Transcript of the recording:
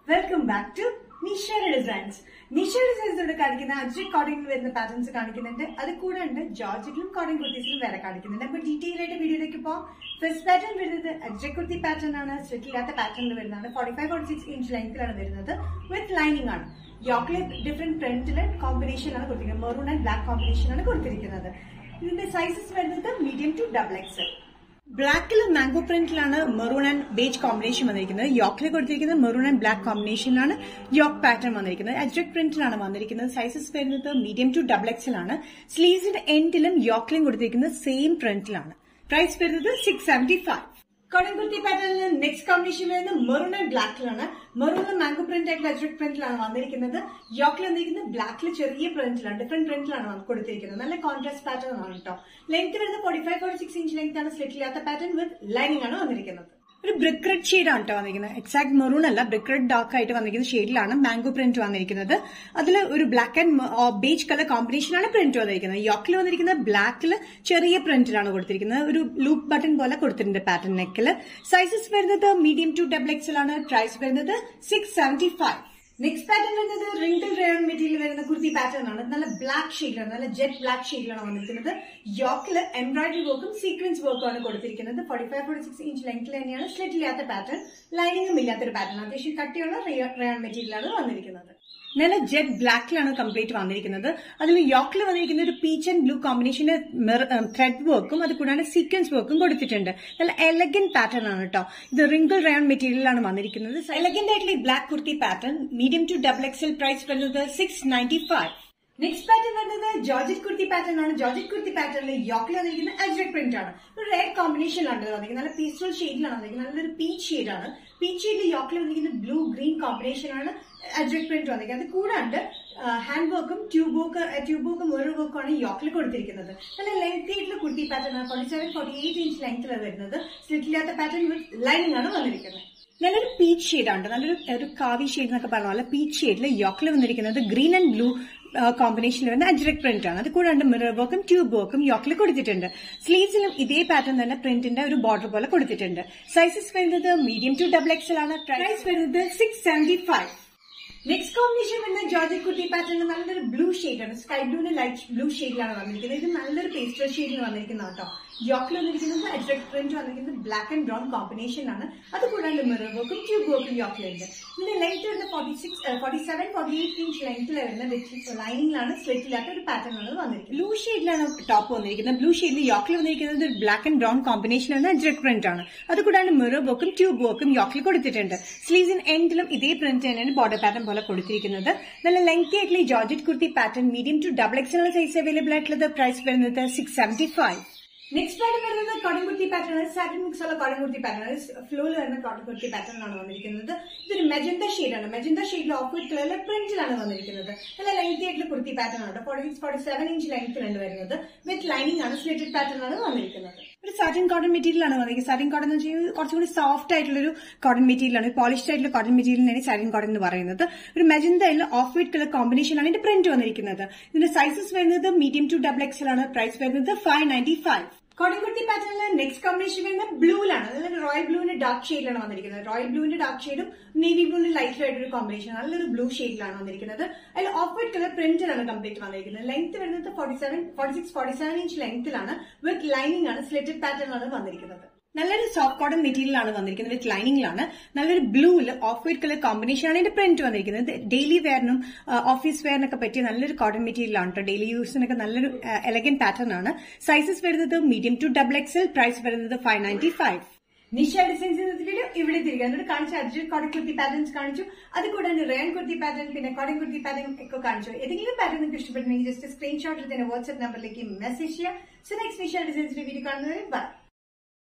welcome back to നിഷയുടെ designs നിഷയുടെ designs ഇവിടെ കാണിക്കുന്ന അജ്രക് കോഡിംഗിൽ വരുന്ന പാറ്റേൺസ് കാണിക്കുന്നുണ്ട് അത് കൂടെ ഉണ്ട് ജോർജറ്റിലും കോഡിംഗ് കുർത്തീസിലും വേറെ കാണിക്കുന്നുണ്ട് അപ്പൊ ഡീറ്റെയിൽ ആയിട്ട് വീഡിയോയിലേക്ക് പോകാം ഫസ്റ്റ് പാറ്റേൺ വരുന്നത് അജ്രക് കുർത്തി പാറ്റേൺ ആണ് സ്ട്രിക്കില്ലാത്ത പാറ്റേണിൽ വരുന്നതാണ് forty five forty six inch ലെങ്ത്തിലാണ് വരുന്നത് വിത്ത് ലൈനിങ് ആണ് യോക്ലെ ഡിഫറെന്റ് പ്രിന്റില് കോമ്പിനേഷൻ ആണ് കൊടുത്തിരിക്കുന്നത് മെറൂൺ ആൻഡ് ബ്ലാക്ക് കോമ്പിനേഷൻ ആണ് കൊടുത്തിരിക്കുന്നത് ഇതിന്റെ സൈസസ് വരുന്നത് മീഡിയം ടു ഡബിൾ എക്സൽ ബ്ലാക്കിൽ മാംഗോ പ്രിന്റിലാണ് മെറൂൺ ആൻഡ് ബേജ് കോമ്പിനേഷൻ വന്നിരിക്കുന്നത് യോക്കിൽ കൊടുത്തിരിക്കുന്നത് മെറൂൺ ആൻഡ് ബ്ലാക്ക് കോമ്പിനേഷനിലാണ് യോക്ക് പാറ്റേൺ വന്നിരിക്കുന്നത് അജ്രക് പ്രിന്റിലാണ് വന്നിരിക്കുന്നത് സൈസസ് വരുന്നത് മീഡിയം ടു ഡബിൾ എക്സൽ ആണ് സ്ലീവ്സിന്റെ എൻഡിലും യോക്കിലും കൊടുത്തിരിക്കുന്നത് സെയിം പ്രിന്റിലാണ് പ്രൈസ് വരുന്നത് six seventy five cotton kurti പാറ്റേണിൽ നെക്സ്റ്റ് കോമ്പിനേഷൻ വരുന്നത് മെറൂൺ ആൻഡ് ബ്ലാക്കിലാണ് മെറൂണിൽ മാംഗോ പ്രിന്റ് ആയിട്ട് അജ്രക് പ്രിന്റിലാണ് വന്നിരിക്കുന്നത് യോക്കിൽ വന്നിരിക്കുന്നത് ബ്ലാക്കിൽ ചെറിയ പ്രിന്റിലാണ് ഡിഫറെന്റ് പ്രിന്റിലാണ് നമുക്ക് കൊടുത്തിരിക്കുന്നത് നല്ല കോൺട്രാസ്റ്റ് പാറ്റേൺ ആണ് കേട്ടോ ലെങ്ത് വരുന്നത് forty five forty six inch length ആണ് സ്ലിറ്റ് ഇല്ലാത്ത പാറ്റേൺ വിത്ത് ലൈനിങ് ആണ് വന്നിരിക്കുന്നത് ഒരു ബ്രിക്ക് റെഡ് ഷെയ്ഡാണ് കേട്ടോ വന്നിരിക്കുന്നത് എക്സാക്ട് മെറൂൺ അല്ല ബ്രിക്ക് റെഡ് ഡാർക്ക് ആയിട്ട് വന്നിരിക്കുന്ന ഷെയ്ഡിലാണ് മാംഗോ പ്രിന്റ് വന്നിരിക്കുന്നത് അതിൽ ഒരു ബ്ലാക്ക് ആൻഡ് ബേജ് കളർ കോമ്പിനേഷനാണ് പ്രിന്റ് വന്നിരിക്കുന്നത് യോക്കിൽ വന്നിരിക്കുന്നത് ബ്ലാക്കിൽ ചെറിയ പ്രിന്റിലാണ് കൊടുത്തിരിക്കുന്നത് ഒരു ലൂപ്പ് ബട്ടൺ പോലെ കൊടുത്തിട്ടുണ്ട് പാറ്റേൺ നെക്കിൽ സൈസസ് വരുന്നത് മീഡിയം ടു ഡബിൾ എക്സൽ ആണ് പ്രൈസ് വരുന്നത് six seventy five next pattern വരുന്നത് റിങ്കിൾ റേൺ മെറ്റീരിയൽ വരുന്ന കുർത്തി പാറ്റേൺ ആണ് നല്ല ബ്ലാക്ക് ഷെയ്ഡിലാണ് നല്ല ജെറ്റ് ബ്ലാക്ക് ഷെയ്ഡിലാണ് വന്നിരിക്കുന്നത് യോക്കില് എംബ്രോയിഡറി വർക്കും സീക്വൻസ് വർക്കും ആണ് കൊടുത്തിരിക്കുന്നത് forty five forty six inch ലെങ്ത്തിൽ തന്നെയാണ് സ്ലിറ്റ് ഇല്ലാത്ത പാറ്റേൺ ലൈനിങ്ങും ഇല്ലാത്തൊരു പാറ്റേൺ അത്യാവശ്യം കട്ടിയുള്ള റേൺ മെറ്റീരിയലാണ് വന്നിരിക്കുന്നത് നല്ല ജെറ്റ് ബ്ലാക്കിലാണ് കംപ്ലീറ്റ് വന്നിരിക്കുന്നത് അതിൽ യോക്കിൽ വന്നിരിക്കുന്ന ഒരു പീച്ച് ആൻഡ് ബ്ലൂ കോമ്പിനേഷന് ത്രെഡ് വർക്കും അത് കൂടാതെ സീക്വൻസ് വർക്കും കൊടുത്തിട്ടുണ്ട് നല്ല എലഗൻ പാറ്റേൺ ആണ് കേട്ടോ ഇത് റിങ്കിൾ റയോൺ മെറ്റീരിയലാണ് വന്നിരിക്കുന്നത് എലഗന്റ് ആയിട്ടുള്ള ഈ black kurti pattern medium to double XL price വരുന്നത് six ninety five next pattern വരുന്നത് ജോർജറ്റ് കുർത്തി പാറ്റേൺ ആണ് ജോർജറ്റ് കുർത്തി പാറ്റേണിൽ യോക്കിൽ വന്നിരിക്കുന്ന അജ്രക് പ്രിന്റ് ആണ് ഒരു റെഡ് കോമ്പിനേഷനിലാണ് ഇത് വന്നിരിക്കുന്നത് നല്ല പീസ്ഫുൾ ഷെയ്ഡിലാണ് വന്നിരിക്കുന്നത് നല്ലൊരു പീച്ച് ഷെയ്ഡാണ് പീച്ച് ഷെയ്ഡിൽ യോക്കിൽ വന്നിരിക്കുന്ന ബ്ലൂ ഗ്രീൻ കോമ്പിനേഷൻ ആണ് അജ്രക് പ്രിന്റ് വന്നിരിക്കുന്നത് അത് കൂടാണ്ട് ഹാൻഡ് വർക്കും ട്യൂബ് വർക്ക് ട്യൂബ് വർക്കും മിറർ വർക്കും ആണ് യോക്കിൽ കൊടുത്തിരിക്കുന്നത് നല്ല ലെങ്ത് ആയിട്ടുള്ള കുർത്തി പാറ്റേൺ ആണ് forty seven forty eight inch ലെങ്ത്തിലാണ് വരുന്നത് സ്ലിറ്റില്ലാത്ത പാറ്റേൺ വിത്ത് ലൈനിങ് ആണ് വന്നിരിക്കുന്നത് നല്ലൊരു പീച്ച് ഷെയ്ഡാണ് നല്ലൊരു ഒരു കാവി ഷെയ്ഡ് എന്നൊക്കെ പറഞ്ഞ പോലെ പീച്ച് ഷെയ്ഡിൽ യോക്കിൽ വന്നിരിക്കുന്നത് ഗ്രീൻ ആൻഡ് ബ്ലൂ കോമ്പിനേഷനിൽ വരുന്ന അജ്രക് പ്രിന്റ് ആണ് അത് കൂടാണ്ട് മിറർ വർക്കും ട്യൂബ് വർക്കും യോക്കിൽ കൊടുത്തിട്ടുണ്ട് സ്ലീവ്സിലും ഇതേ പാറ്റേൺ തന്നെ പ്രിന്റിന്റെ ഒരു ബോർഡർ പോലെ കൊടുത്തിട്ടുണ്ട് സൈസസ് വരുന്നത് മീഡിയം ടു ഡബിൾ എക്സൽ ആണ് പ്രൈസ് വരുന്നത് six seventy five next combination വരുന്ന ജോർജി കുർത്തി പാറ്റേൺ നല്ലൊരു ബ്ലൂ ഷെയ്ഡാണ് സ്കൈ ബ്ലൂവിന്റെ ലൈറ്റ് ബ്ലൂ ഷെയ്ഡിലാണ് വന്നിരിക്കുന്നത് ഇത് നല്ലൊരു പേസ്റ്റൽ ഷെയ്ഡിൽ വന്നിരിക്കുന്ന കേട്ടോ യോക്കിൽ വന്നിരിക്കുന്നത് അഡ്രക് പ്രിന്റ് വന്നിരിക്കുന്നത് ബ്ലാക്ക് ആൻഡ് ബ്രൗൺ കോമ്പിനേഷനാണ് അത് കൂടാണ്ട് മിറർ വർക്കും ട്യൂബ് വർക്കും യോക്കിലുണ്ട് ഇതിന്റെ ലെങ്ത് വരുന്ന forty six forty seven forty eight inch ലെങ്ത്തിൽ വരുന്ന വിത്ത് ലൈനിങ്ങിലാണ് സ്ലിറ്റ് ഇല്ലാത്ത ഒരു പാറ്റേൺ ആണ് വന്നിരിക്കുന്നത് ബ്ലൂ ഷെയ്ഡിലാണ് ടോപ്പ് വന്നിരിക്കുന്നത് ബ്ലൂ ഷെയ്ഡിൽ യോക്കിൽ വന്നിരിക്കുന്നത് ഒരു ബ്ലാക്ക് ആൻഡ് ബ്രൗൺ കോമ്പിനേഷനാണ് അഡ്രക് പ്രിന്റ് ആണ് അത് കൂടാണ്ട് മിറർ വർക്കും ട്യൂബ് വർക്കും യോക്കിൽ കൊടുത്തിട്ടുണ്ട് സ്ലീവ്സിൻ എൻഡിലും ഇതേ പ്രിന്റ് തന്നെയാണ് ബോർഡർ പാറ്റേൺ പോലെ കൊടുത്തിരിക്കുന്നത് നല്ല ലെങ്തി ആയിട്ടുള്ള ഈ georgette kurti pattern medium to double XL size available ആയിട്ടുള്ളത് പ്രൈസ് വരുന്നത് six seventy five next pattern വരുന്നത് cotton kurti pattern satin mix ഉള്ള കോട്ടൺ കുർത്തി പാറ്റേൺ ഫ്ലോയിൽ വരുന്ന കോട്ടൺ കുർത്തി പാറ്റേൺ ആണ് വന്നിരിക്കുന്നത് ഇതൊരു മെജന്ത ഷെയ്ഡാണ് മെജന്ത ഷെയ്ഡിൽ ഓഫ് വൈറ്റ് കളറിലെ പ്രിന്റിലാണ് വന്നിരിക്കുന്നത് നല്ല ലെങ്തി ആയിട്ടുള്ള കുർത്തി പാറ്റേൺ ആണ് forty six forty seven inch ലെങ്ത്തിലാണ് വരുന്നത് വിത്ത് ലൈനിങ് ആണ് സ്ലിറ്റഡ് പാറ്റേൺ ആണ് വന്നിരിക്കുന്നത് ഒരു സാറ്റിൻ കോട്ടൺ മെറ്റീരിയൽ ആണ് വന്നിരിക്കുന്നത് സാറ്റിൻ കോട്ടൺ എന്ന് വെച്ചാൽ കുറച്ചും കൂടി സോഫ്റ്റ് ആയിട്ടുള്ള ഒരു കോട്ടൺ മെറ്റീരിയൽ ആണ് പോളിഷ്ഡ് ആയിട്ടുള്ള കോട്ടൺ മെറ്റീരിയലിനാണ് സാറ്റിൻ കോട്ടൺ എന്ന് പറയുന്നത് ഒരു മെജന്തയിൽ ഓഫ് വൈറ്റ് കളർ കോമ്പിനേഷൻ ആണ് ഇതിന്റെ പ്രിന്റ് വന്നിരിക്കുന്നത് ഇതിന്റെ സൈസസ് വരുന്നത് മീഡിയം ടു ഡബിൾ എക്സൽ ആണ് പ്രൈസ് വരുന്നത് ഫൈവ് നയൻറ്റി ഫൈവ് കോട്ടൻകുർത്തി പാറ്റേണിൽ നെക്സ്റ്റ് കോമ്പിനേഷൻ വരുന്നത് ബ്ലൂലാണ് അതായത് റോയൽ ബ്ലൂവിന്റെ ഡാർക്ക് ഷെയ്ഡിലാണ് വന്നിരിക്കുന്നത് റോയൽ ബ്ലൂവിന്റെ ഡാർക്ക് ഷെയ്ഡും നേവി ബ്ലൂവിന്റെ ലൈറ്റ് ആയിട്ട് ഒരു കോമ്പിനേഷൻ നല്ലൊരു ബ്ലൂ ഷെയ്ഡിലാണ് വന്നിരിക്കുന്നത് അതിൽ ഓഫ് വൈറ്റ് കളർ പ്രിന്റിലാണ് കംപ്ലീറ്റ് വന്നിരിക്കുന്നത് ലെങ്ത് വരുന്നത് forty seven forty six forty seven inch ലെങ്ത്തിലാണ് വിത്ത് ലൈനിങ് ആണ് സ്ലിറ്റഡ് പാറ്റേണിലാണ് വന്നിരിക്കുന്നത് നല്ലൊരു സോഫ്റ്റ് കോട്ടൺ മെറ്റീരിയൽ ആണ് വന്നിരിക്കുന്നത് വിത്ത് ലൈനിങ്ങിലാണ് നല്ലൊരു ബ്ലൂവിൽ ഓഫ് വൈറ്റ് കളർ കോമ്പിനേഷൻ ആണ് ഇതിന്റെ പ്രിന്റ് വന്നിരിക്കുന്നത് ഡെയിലി വെയറിനും ഓഫീസ് വെയറിനൊക്കെ പറ്റിയ നല്ലൊരു കോട്ടൺ മെറ്റീരിയൽ ആണ് കേട്ടോ ഡെയിലി യൂസിനൊക്കെ നല്ലൊരു എലഗൻ പാറ്റേൺ ആണ് സൈസസ് വരുന്നത് medium to double XL price വരുന്നത് five ninety five Nisha designs ഇന്നത്തെ വീഡിയോ ഇവിടെ തിരികെ എന്നിട്ട് കാണിച്ച അർജുൻ കോടൻ കുർത്തി പാറ്റേൺസ് കാണിച്ചു അത് കൂടാണ്ട് റേൺ കുർത്തി പാറ്റേൺ പിന്നെ കോടൻ കുർത്തി പാറ്റേൺ ഒക്കെ കാണിച്ചു ഏതെങ്കിലും പാറ്റേൺ നിങ്ങൾക്ക് ഇഷ്ടപ്പെടുന്നെങ്കിൽ ജസ്റ്റ് സ്ക്രീൻഷോട്ട് എടുത്തതിന്റെ വാട്സ്ആപ്പ് നമ്പറിലേക്ക് മെസ്സേജ് ചെയ്യുക സോ നെക്സ്റ്റ് നിഷ ഡിസൈൻസിന്റെ വീഡിയോ കാണുന്നത് ബൈ